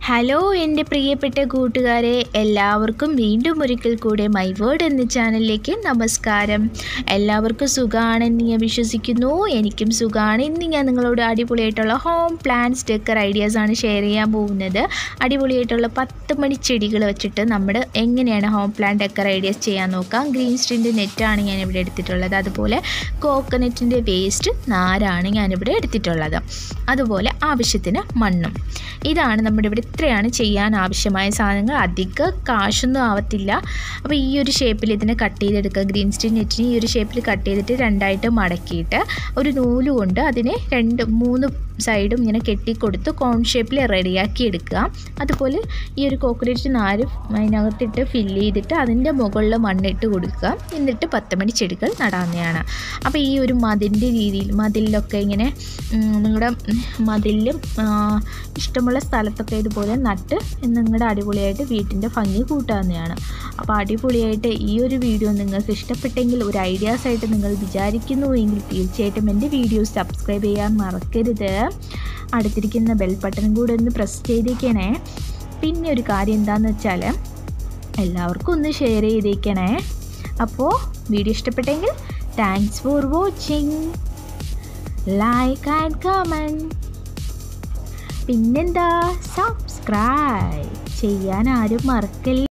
hello എൻ്റെ പ്രിയപ്പെട്ട കൂട്ടുകാരെ എല്ലാവർക്കും വീണ്ടും ഒരിക്കൽ കൂടെ മൈ വേർഡ് എന്ന ചാനലിലേക്ക് നമസ്കാരം എല്ലാവർക്കും സുഖമാണെന്ന് ഞാൻ വിശ്വസിക്കുന്നു എനിക്കും സുഖമാണ് ഇന്ന് ഞാൻ നിങ്ങളോട് അടിപൊളിയായിട്ടുള്ള ഹോം പ്ലാന്റ്സ് ഡെക്കർ ഐഡിയാസാണ് ഷെയർ ചെയ്യാൻ പോകുന്നത് അടിപൊളിയായിട്ടുള്ള പത്ത് മണി ചെടികൾ വെച്ചിട്ട് നമ്മൾ എങ്ങനെയാണ് ഹോം പ്ലാന്റ് ഡെക്കർ ഐഡിയാസ് ചെയ്യാൻ നോക്കാം ഗ്രീൻ സ്റ്റിൻ്റെ നെറ്റാണ് ഞാൻ ഇവിടെ എടുത്തിട്ടുള്ളത് അതുപോലെ കോക്കനറ്റിൻ്റെ വേസ്റ്റ് നാരാണ് ഞാനിവിടെ എടുത്തിട്ടുള്ളത് അതുപോലെ ആവശ്യത്തിന് മണ്ണും ഇതാണ് നമ്മുടെ ഇവിടെ ഇത്രയാണ് ചെയ്യാൻ ആവശ്യമായ സാധനങ്ങൾ അധിക കാശൊന്നും ആവത്തില്ല അപ്പോൾ ഈ ഒരു ഷേപ്പിൽ ഇതിനെ കട്ട് ചെയ്തെടുക്കുക ഗ്രീൻ സ്റ്റീൻ നെറ്റിന് ഈ ഒരു ഷേപ്പിൽ കട്ട് ചെയ്തിട്ട് രണ്ടായിട്ട് മടക്കിയിട്ട് ഒരു നൂല് കൊണ്ട് അതിനെ രണ്ട് മൂന്ന് സൈഡും ഇങ്ങനെ കെട്ടിക്കൊടുത്ത് കോൺ ഷേപ്പിൽ റെഡിയാക്കി എടുക്കുക അതുപോലെ ഈ ഒരു കോക്കനറ്റ് നാര് അതിനകത്തിട്ട് ഫില്ല് ചെയ്തിട്ട് അതിൻ്റെ മുകളിൽ മണ്ണിട്ട് കൊടുക്കുക എന്നിട്ട് പത്ത് മണി ചെടികൾ നടാവുന്നതാണ് അപ്പോൾ ഈ ഒരു മതിലിൻ്റെ രീതിയിൽ മതിലിലൊക്കെ ഇങ്ങനെ നിങ്ങളുടെ മതിലിലും ഇഷ്ടമുള്ള സ്ഥലത്തൊക്കെ ഇതുപോലെ നട്ട് നിങ്ങളുടെ അടിപൊളിയായിട്ട് വീട്ടിൻ്റെ ഭംഗി കൂട്ടാവുന്നതാണ് അപ്പോൾ അടിപൊളിയായിട്ട് ഈ ഒരു വീഡിയോ നിങ്ങൾക്ക് ഇഷ്ടപ്പെട്ടെങ്കിൽ ഒരു ഐഡിയാസ് ആയിട്ട് നിങ്ങൾ വിചാരിക്കുന്നു എങ്കിൽ തീർച്ചയായിട്ടും എൻ്റെ വീഡിയോ സബ്സ്ക്രൈബ് ചെയ്യാൻ മറക്കരുത് അടുത്തിരിക്കുന്ന ബെൽ ബട്ടൺ കൂടെ ഒന്ന് പ്രസ് ചെയ്തേക്കണേ പിന്നെ ഒരു കാര്യം എന്താണെന്ന് വെച്ചാൽ എല്ലാവർക്കും ഒന്ന് ഷെയർ ചെയ്തേക്കണേ അപ്പോൾ വീഡിയോ ഇഷ്ടപ്പെട്ടെങ്കിൽ thanks for watching like and comment പിന്നെന്താ സബ്സ്ക്രൈബ് ചെയ്യാൻ ആരും മറക്കല്ല